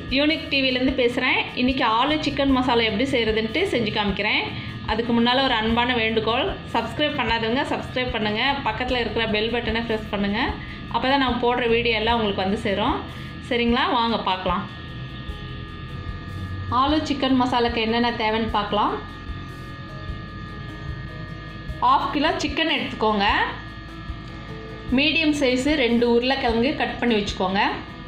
unique டிவிலேருந்து பேசுகிறேன் இன்றைக்கி aloo chicken masala எப்படி செய்கிறதுன்ட்டு செஞ்சு காமிக்கிறேன் அதுக்கு முன்னால் ஒரு அன்பான வேண்டுகோள் சப்ஸ்கிரைப் பண்ணாதவங்க சப்ஸ்கிரைப் பண்ணுங்கள் பக்கத்தில் இருக்கிற பெல் பட்டனை ப்ரெஸ் பண்ணுங்கள் அப்போ தான் நான் போடுற வீடியோ எல்லாம் உங்களுக்கு வந்து சேரும் சரிங்களா வாங்க பார்க்கலாம் ஆலு சிக்கன் மசாலாக்கு என்னென்ன தேவைன்னு பார்க்கலாம் ஆஃப் கிலோ சிக்கன் எடுத்துக்கோங்க மீடியம் சைஸு ரெண்டு உருளைக்கிழங்கு கட் பண்ணி வச்சுக்கோங்க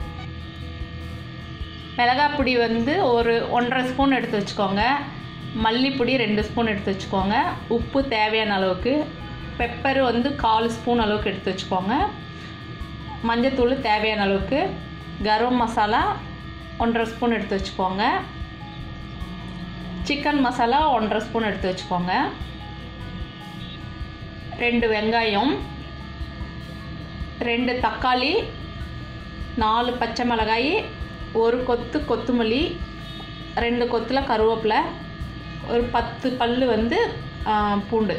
மிளகாய் பொடி வந்து ஒரு ஒன்றரை ஸ்பூன் எடுத்து வச்சுக்கோங்க மல்லிப்பொடி ரெண்டு ஸ்பூன் எடுத்து வச்சுக்கோங்க உப்பு தேவையான அளவுக்கு பெப்பர் வந்து கால் ஸ்பூன் அளவுக்கு எடுத்து வச்சுக்கோங்க மஞ்சத்தூள் தேவையான அளவுக்கு கரம் மசாலா ஒன்றரை ஸ்பூன் எடுத்து வச்சுக்கோங்க சிக்கன் மசாலா ஒன்றரை ஸ்பூன் எடுத்து வச்சுக்கோங்க ரெண்டு வெங்காயம் ரெண்டு தக்காளி நாலு பச்சை மிளகாய் ஒரு கொத்து கொத்தமல்லி ரெண்டு கொத்தில் கருவேப்பிலை ஒரு பத்து பல் வந்து பூண்டு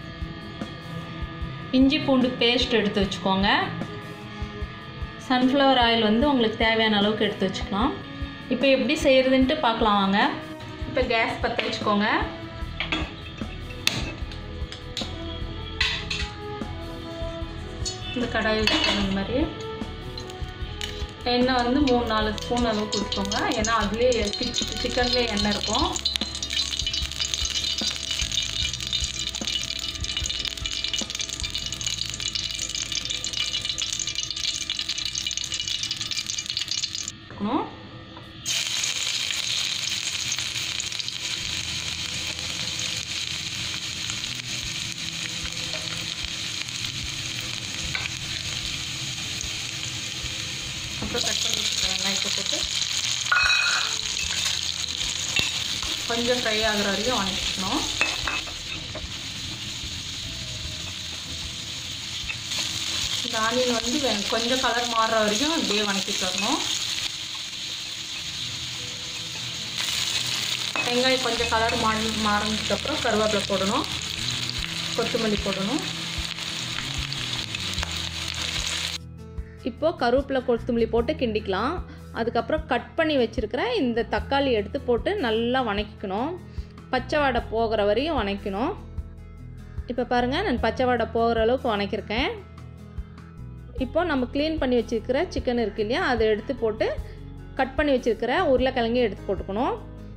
இஞ்சி பூண்டு பேஸ்ட் எடுத்து வச்சுக்கோங்க சன்ஃப்ளவர் ஆயில் வந்து உங்களுக்கு தேவையான அளவுக்கு எடுத்து வச்சுக்கலாம் இப்போ எப்படி செய்கிறதுன்ட்டு பார்க்கலாம் வாங்க இப்போ கேஸ் பற்ற வச்சுக்கோங்க இந்த கடாய் வச்சுக்கோங்க இந்த மாதிரி எண்ணெய் வந்து மூணு நாலு ஸ்பூன் அளவுக்கு ஊற்றிக்கோங்க ஏன்னா அதுலேயே சிக்கன்லேயே எண்ணெய் இருக்கும் இருக்கணும் அப்புறம் கட் பண்ணி வச்சுக்கலாம் வெங்காயத்தை போட்டு கொஞ்சம் ஃப்ரை ஆகிற வரைக்கும் வணக்கிக்கணும் இந்த ஆனியன் வந்து வெ- கொஞ்சம் கலர் மாறுற வரைக்கும் அப்படியே வணக்கிட்டு வரணும் வெங்காயம் கொஞ்சம் கலர் மாறி மாறினதுக்கப்புறம் கருவேப்பிலை போடணும் கொத்தமல்லி போடணும் இப்போது கருவேப்பிலை கொத்தமல்லி போட்டு கிண்டிக்கலாம் அதுக்கப்புறம் கட் பண்ணி வச்சுருக்கிற இந்த தக்காளி எடுத்து போட்டு நல்லா வணக்கிக்கணும் பச்சை வாடை போகிற வரையும் வணக்கணும் இப்போ பாருங்கள் நான் பச்சை வாடை போகிற அளவுக்கு வணக்கியிருக்கேன் இப்போ நம்ம க்ளீன் பண்ணி வச்சுருக்கிற சிக்கன் இருக்கு இல்லையா அதை எடுத்து போட்டு கட் பண்ணி வச்சுருக்கிற உருளைக்கிழங்கையும் எடுத்து போட்டுக்கணும்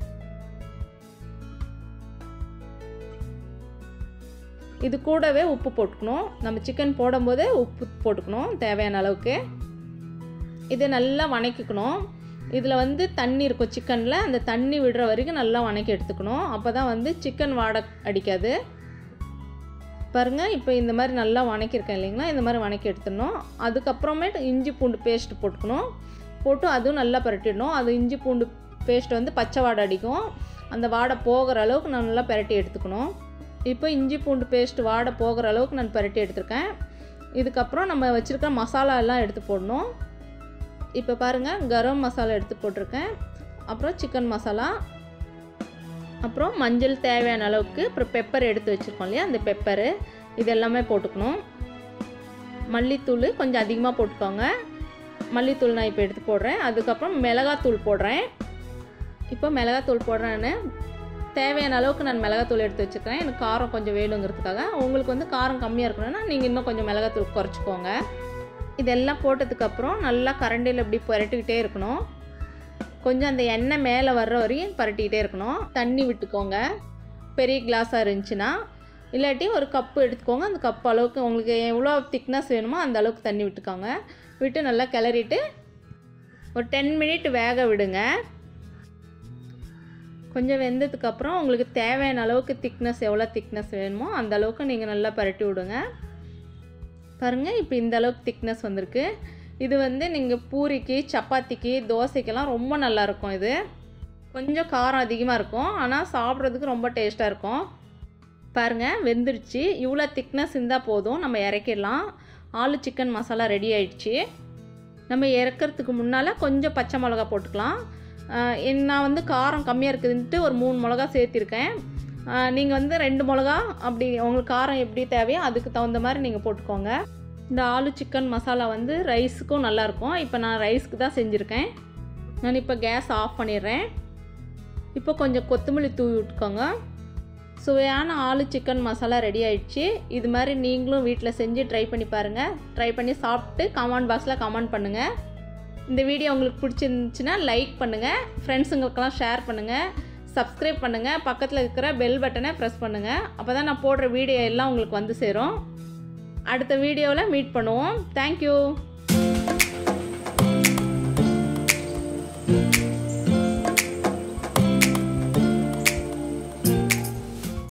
இது கூடவே உப்பு போட்டுக்கணும் நம்ம சிக்கன் போடும்போதே உப்பு போட்டுக்கணும் தேவையான அளவுக்கு இதை நல்லா வணக்கிக்கணும் இதில் வந்து தண்ணி இருக்கும் சிக்கனில் அந்த தண்ணி விடுற வரைக்கும் நல்லா வணக்கி எடுத்துக்கணும் அப்போ தான் வந்து சிக்கன் வாடை அடிக்காது பாருங்கள் இப்போ இந்த மாதிரி நல்லா வணக்கியிருக்கேன் இல்லைங்களா இந்த மாதிரி வணக்கி எடுத்துடணும் அதுக்கப்புறமேட்டு இஞ்சி பூண்டு பேஸ்ட் போட்டுக்கணும் போட்டு அதுவும் நல்லா பரட்டிடணும் அது இஞ்சி பூண்டு பேஸ்ட் வந்து பச்சை வாடை அடிக்கும் அந்த வாடை போகிற அளவுக்கு நான் நல்லா பரட்டி எடுத்துக்கணும் இப்போ இஞ்சி பூண்டு பேஸ்ட் வாடை போகிற அளவுக்கு நான் பரட்டி எடுத்திருக்கேன் இதுக்கப்புறம் நம்ம வச்சுருக்க மசாலா எல்லாம் எடுத்து போடணும் இப்போ பாருங்கள் கரம் மசாலா எடுத்து போட்டிருக்கேன் அப்புறம் சிக்கன் மசாலா அப்புறம் மஞ்சள் தேவையான அளவுக்கு அப்புறம் பெப்பர் எடுத்து வச்சுருக்கோம் இல்லையா அந்த பெப்பரு இது எல்லாமே போட்டுக்கணும் மல்லித்தூள் கொஞ்சம் அதிகமாக போட்டுக்கோங்க மல்லித்தூள் நான் இப்போ எடுத்து போடுறேன் அதுக்கப்புறம் மிளகாத்தூள் போடுறேன் இப்போ மிளகாத்தூள் போடுறேன்னு தேவையான அளவுக்கு நான் மிளகாத்தூள் எடுத்து வச்சுருக்கேன் எனக்கு காரம் கொஞ்சம் வேணுங்கிறதுக்காக உங்களுக்கு வந்து காரம் கம்மியாக இருக்கணும்னா நீங்கள் இன்னும் கொஞ்சம் மிளகாத்தூள் குறைச்சிக்கோங்க இதெல்லாம் போட்டதுக்கப்புறம் நல்லா கரண்டியில் இப்படி புரட்டிக்கிட்டே இருக்கணும் கொஞ்சம் அந்த எண்ணெய் மேலே வர்ற வரையும் பரட்டிக்கிட்டே இருக்கணும் தண்ணி விட்டுக்கோங்க பெரிய கிளாஸாக இருந்துச்சுன்னா இல்லாட்டி ஒரு கப்பு எடுத்துக்கோங்க அந்த கப் அளவுக்கு உங்களுக்கு எவ்வளோ திக்னஸ் வேணுமோ அந்த அளவுக்கு தண்ணி விட்டுக்கோங்க விட்டு நல்லா கிளறிட்டு ஒரு டென் மினிட் வேக விடுங்க கொஞ்சம் வெந்ததுக்கப்புறம் உங்களுக்கு தேவையான அளவுக்கு திக்னஸ் எவ்வளோ திக்னஸ் வேணுமோ அந்த அளவுக்கு நீங்கள் நல்லா பரட்டி விடுங்க பாருங்கள் இப்போ இந்த அளவுக்கு திக்னஸ் வந்திருக்கு இது வந்து நீங்கள் பூரிக்கு சப்பாத்திக்கு தோசைக்கெல்லாம் ரொம்ப நல்லாயிருக்கும் இது கொஞ்சம் காரம் அதிகமாக இருக்கும் ஆனால் சாப்பிட்றதுக்கு ரொம்ப டேஸ்ட்டாக இருக்கும் பாருங்கள் வெந்துருச்சு இவ்வளோ திக்னஸ் இருந்தால் போதும் நம்ம இறக்கிடலாம் ஆலு சிக்கன் மசாலா ரெடி ஆயிடுச்சு நம்ம இறக்கிறதுக்கு முன்னால் கொஞ்சம் பச்சை மிளகா போட்டுக்கலாம் ஆஹ் என் நான் வந்து காரம் கம்மியாக இருக்குதுன்ட்டு ஒரு மூணு மிளகா சேர்த்திருக்கேன் நீங்கள் வந்து ரெண்டு மிளகா அப்படி உங்களுக்கு காரம் எப்படி தேவையோ அதுக்கு தகுந்த மாதிரி நீங்கள் போட்டுக்கோங்க இந்த ஆலு சிக்கன் மசாலா வந்து ரைஸுக்கும் நல்லாயிருக்கும் இப்போ நான் ரைஸ்க்கு தான் செஞ்சுருக்கேன் நான் இப்போ கேஸ் ஆஃப் பண்ணிடுறேன் இப்போ கொஞ்சம் கொத்தமல்லி தூவி விட்டுக்கோங்க சுவையான ஆலு சிக்கன் மசாலா ரெடி ஆயிடுச்சு இது மாதிரி நீங்களும் வீட்டில் செஞ்சு ட்ரை பண்ணி பாருங்கள் ட்ரை பண்ணி சாப்பிட்டு கமெண்ட் பாக்ஸில் கமெண்ட் பண்ணுங்கள் இந்த வீடியோ உங்களுக்கு பிடிச்சிருந்துச்சுன்னா லைக் பண்ணுங்கள் ஃப்ரெண்ட்ஸுங்களுக்கெல்லாம் ஷேர் பண்ணுங்கள் சப்ஸ்கிரைப் பண்ணுங்கள் பக்கத்தில் இருக்கிற பெல் பட்டனை ப்ரெஸ் பண்ணுங்கள் அப்போ தான் நான் போடுற வீடியோ எல்லாம் உங்களுக்கு வந்து சேரும் அடுத்த வீடியோவில் மீட் பண்ணுவோம் தேங்க்யூ